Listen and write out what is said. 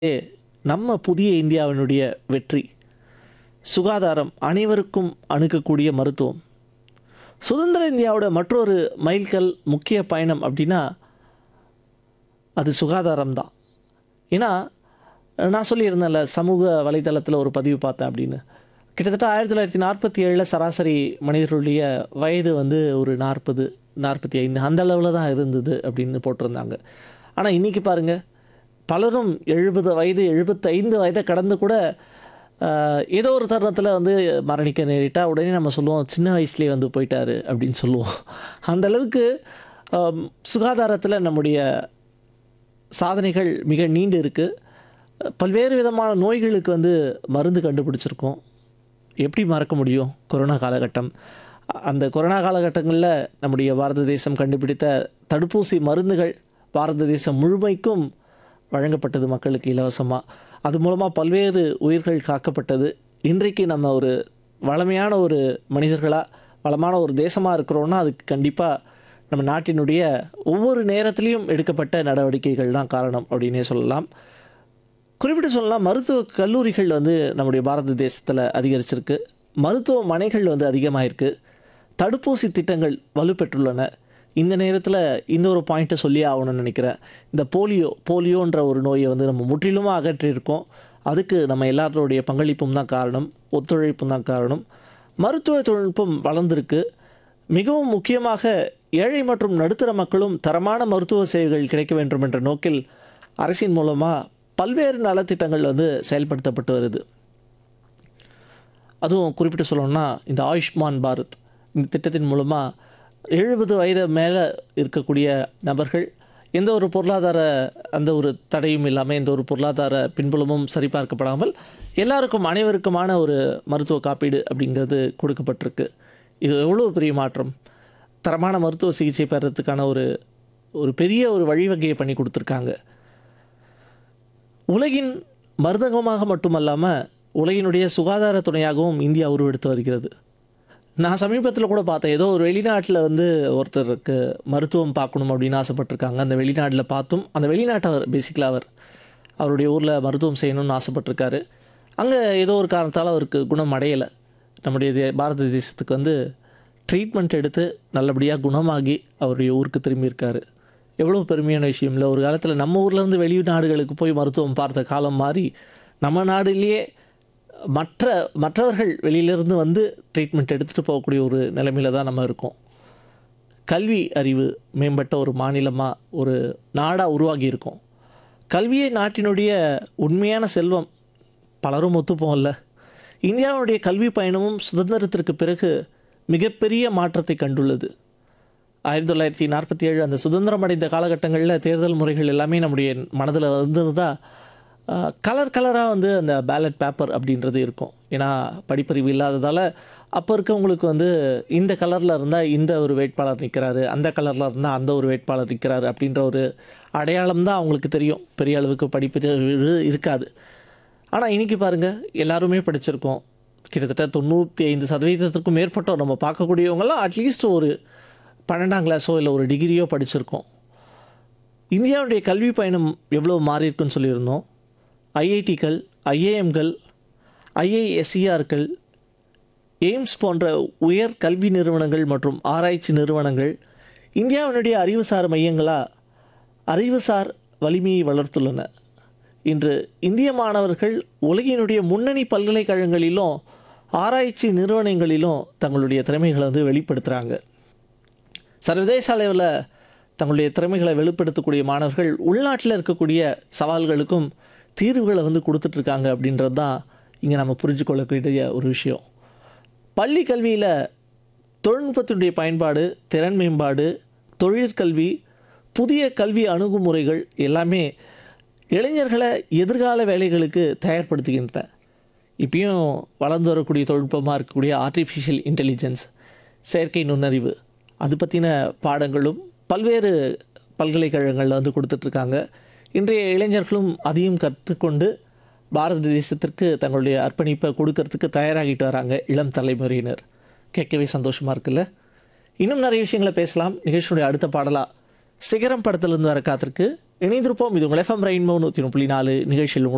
ஏ, நம்ம புதிய இந்தியாவினுடைய வெற்றி சுகாதாரம் அனைவருக்கும் அணுகக்கூடிய மருத்துவம் சுதந்திர இந்தியாவோட மற்றொரு மைல்கல் முக்கிய பயணம் அப்படின்னா அது சுகாதாரம் தான் ஏன்னா நான் சொல்லியிருந்தேன்ல சமூக வலைதளத்தில் ஒரு பதிவு பார்த்தேன் அப்படின்னு கிட்டத்தட்ட ஆயிரத்தி தொள்ளாயிரத்தி நாற்பத்தி ஏழில் சராசரி மனிதர்களுடைய வயது வந்து ஒரு நாற்பது நாற்பத்தி ஐந்து அந்த அளவில் தான் இருந்தது அப்படின்னு போட்டிருந்தாங்க ஆனால் இன்றைக்கி பாருங்கள் பலரும் எழுபது வயது எழுபத்தைந்து வயதை கடந்து கூட ஆஹ், ஏதோ ஒரு தருணத்தில் வந்து மரணிக்க நேரிட்டா உடனே நம்ம சொல்லுவோம் சின்ன வயசுலேயே வந்து போயிட்டாரு அப்படின்னு சொல்லுவோம் அந்த அளவுக்கு ஆம், சுகாதாரத்தில் நம்முடைய சாதனைகள் மிக நீண்டு இருக்குது பல்வேறு விதமான நோய்களுக்கு வந்து மருந்து கண்டுபிடிச்சிருக்கோம் எப்படி மறக்க முடியும் கொரோனா காலகட்டம் அந்த கொரோனா காலகட்டங்களில் நம்முடைய பாரத தேசம் கண்டுபிடித்த தடுப்பூசி மருந்துகள் பாரத தேசம் முழுமைக்கும் வழங்கப்பட்டது மக்களுக்கு இலவசமாக அது மூலமாக பல்வேறு உயிர்கள் காக்கப்பட்டது இன்றைக்கு நம்ம ஒரு வளமையான ஒரு மனிதர்களாக வளமான ஒரு தேசமாக இருக்கிறோன்னா அதுக்கு கண்டிப்பாக நம்ம நாட்டினுடைய ஒவ்வொரு நேரத்திலையும் எடுக்கப்பட்ட நடவடிக்கைகள் தான் காரணம் அப்படின்னே சொல்லலாம் குறிப்பிட்டு சொல்லலாம் மருத்துவ கல்லூரிகள் வந்து நம்முடைய பாரத தேசத்தில் அதிகரிச்சிருக்கு மருத்துவமனைகள் வந்து அதிகமாயிருக்கு தடுப்பூசி திட்டங்கள் வலுப்பெற்றுள்ளன இந்த நேரத்தில் இந்த ஒரு பாயிண்ட்டை சொல்லி ஆகணும்னு நினைக்கிறேன் இந்த போலியோ போலியோன்ற ஒரு நோயை வந்து நம்ம முற்றிலுமாக அகற்றியிருக்கோம் அதுக்கு நம்ம எல்லாரோடைய பங்களிப்பும் தான் காரணம் ஒத்துழைப்பும் தான் காரணம் மருத்துவ தொழில்நுட்பம் வளர்ந்திருக்கு மிகவும் முக்கியமாக ஏழை மற்றும் நடுத்தர மக்களும் தரமான மருத்துவ சேவைகள் கிடைக்க வேண்டும் என்ற நோக்கில் அரசின் மூலமாக பல்வேறு நலத்திட்டங்கள் வந்து செயல்படுத்தப்பட்டு வருது அதுவும் குறிப்பிட்டு சொல்லணும்னா இந்த ஆயுஷ்மான் பாரத் இந்த திட்டத்தின் மூலமாக எழுபது வயது மேலே இருக்கக்கூடிய நபர்கள் எந்த ஒரு பொருளாதார அந்த ஒரு தடையும் இல்லாமல் எந்த ஒரு பொருளாதார பின்புலமும் சரிபார்க்கப்படாமல் எல்லாருக்கும் அனைவருக்குமான ஒரு மருத்துவ காப்பீடு அப்படிங்கிறது கொடுக்கப்பட்டிருக்கு இது எவ்வளோ பெரிய மாற்றம் தரமான மருத்துவ சிகிச்சை பெறத்துக்கான ஒரு ஒரு பெரிய ஒரு வழிவகையை பண்ணி கொடுத்துருக்காங்க உலகின் மருந்தகமாக மட்டுமல்லாமல் உலகினுடைய சுகாதார துணையாகவும் இந்தியா உருவெடுத்து வருகிறது நான் சமீபத்தில் கூட பார்த்தேன் ஏதோ ஒரு வெளிநாட்டில் வந்து ஒருத்தருக்கு மருத்துவம் பார்க்கணும் அப்படின்னு ஆசைப்பட்டிருக்காங்க அந்த வெளிநாட்டில் பார்த்தும் அந்த வெளிநாட்டவர் பேசிக்கலாக அவர் அவருடைய ஊரில் மருத்துவம் செய்யணும்னு ஆசைப்பட்டிருக்காரு அங்கே ஏதோ ஒரு காரணத்தால் அவருக்கு குணம் அடையலை நம்முடைய தே- பாரத தேசத்துக்கு வந்து ட்ரீட்மெண்ட் எடுத்து நல்லபடியாக குணமாகி அவருடைய ஊருக்கு திரும்பியிருக்காரு எவ்வளோ பெருமையான விஷயம் இல்லை ஒரு காலத்தில் நம்ம ஊர்லேருந்து வெளிநாடுகளுக்கு போய் மருத்துவம் பார்த்த காலம் மாறி நம்ம நாடுலேயே மற்ற மற்றவர்கள் வெளியிலேருந்து வந்து ட்ரீட்மெண்ட் எடுத்துகிட்டு போகக்கூடிய ஒரு நிலைமையில தான் நம்ம இருக்கோம் கல்வி அறிவு மேம்பட்ட ஒரு மாநிலமாக ஒரு நாடாக உருவாகி இருக்கோம் கல்வியே நாட்டினுடைய உண்மையான செல்வம் பலரும் ஒத்துப்போம்ல இந்தியாவுடைய கல்வி பயணமும் சுதந்திரத்திற்கு பிறகு மிகப்பெரிய மாற்றத்தை கண்டுள்ளது ஆயிரத்தி தொள்ளாயிரத்தி நாற்பத்தி ஏழு அந்த சுதந்திரம் அடைந்த காலகட்டங்களில் தேர்தல் முறைகள் எல்லாமே நம்முடைய மனதில் வந்திருந்தா கலர் கலராக வந்து அந்த பேலட் பேப்பர் அப்படின்றது இருக்கும் ஏன்னா படிப்பறிவு இல்லாததால் அப்போ இருக்கவங்களுக்கு வந்து இந்த கலரில் இருந்தால் இந்த ஒரு வேட்பாளர் நிற்கிறாரு அந்த கலரில் இருந்தால் அந்த ஒரு வேட்பாளர் நிற்கிறாரு அப்படின்ற ஒரு அடையாளம் தான் அவங்களுக்கு தெரியும் பெரிய அளவுக்கு படிப்பறிவு இருக்காது ஆனால் இன்றைக்கி பாருங்கள் எல்லாருமே படிச்சிருக்கோம் கிட்டத்தட்ட தொண்ணூற்றி ஐந்து சதவீதத்திற்கும் மேற்பட்டோர் நம்ம பார்க்கக்கூடியவங்களாம் அட்லீஸ்ட் ஒரு பன்னெண்டாம் கிளாஸோ இல்லை ஒரு டிகிரியோ படிச்சிருக்கோம் இந்தியாவுடைய கல்வி பயணம் எவ்வளோ மாறி இருக்குன்னு சொல்லியிருந்தோம் ஐஐடிகள் ஐஏஎம்கள் ஐஐஎஸ்சிஆர்கள் எய்ம்ஸ் போன்ற உயர் கல்வி நிறுவனங்கள் மற்றும் ஆராய்ச்சி நிறுவனங்கள் இந்தியாவினுடைய அறிவுசார் மையங்களாக அறிவுசார் வலிமையை வளர்த்துள்ளன இன்று இந்திய மாணவர்கள் உலகினுடைய முன்னணி பல்கலைக்கழகங்களிலும் ஆராய்ச்சி நிறுவனங்களிலும் தங்களுடைய திறமைகளை வந்து வெளிப்படுத்துகிறாங்க சர்வதேச அளவில் தங்களுடைய திறமைகளை வெளிப்படுத்தக்கூடிய மாணவர்கள் உள்நாட்டில் இருக்கக்கூடிய சவால்களுக்கும் தீர்வுகளை வந்து கொடுத்துட்ருக்காங்க அப்படின்றது தான் இங்கே நம்ம புரிஞ்சுக்கொள்ளக்கூடிய ஒரு விஷயம் பள்ளி கல்வியில் தொழில்நுட்பத்தினுடைய பயன்பாடு திறன் மேம்பாடு தொழிற்கல்வி புதிய கல்வி அணுகுமுறைகள் எல்லாமே இளைஞர்களை எதிர்கால வேலைகளுக்கு தயார்படுத்துகின்றன இப்பயும் வளர்ந்து வரக்கூடிய தொழில்நுட்பமாக இருக்கக்கூடிய ஆர்டிஃபிஷியல் இன்டெலிஜென்ஸ் செயற்கை நுண்ணறிவு அது பற்றின பாடங்களும் பல்வேறு பல்கலைக்கழகங்களில் வந்து கொடுத்துட்ருக்காங்க இன்றைய இளைஞர்களும் அதையும் கற்றுக்கொண்டு பாரத தேசத்திற்கு தங்களுடைய அர்ப்பணிப்பை கொடுக்கறதுக்கு தயாராகிட்டு வராங்க இளம் தலைமுறையினர் கேட்கவே சந்தோஷமாக இருக்குல்ல இன்னும் நிறைய விஷயங்களை பேசலாம் நிகழ்ச்சியுடைய அடுத்த பாடலாக சிகரம் படத்திலிருந்து வர காத்திருக்கு இணைந்திருப்போம் இது உங்கள் எஃப்எம் ரெயின்போ நூற்றி புள்ளி நாலு நிகழ்ச்சியில் உங்களோடு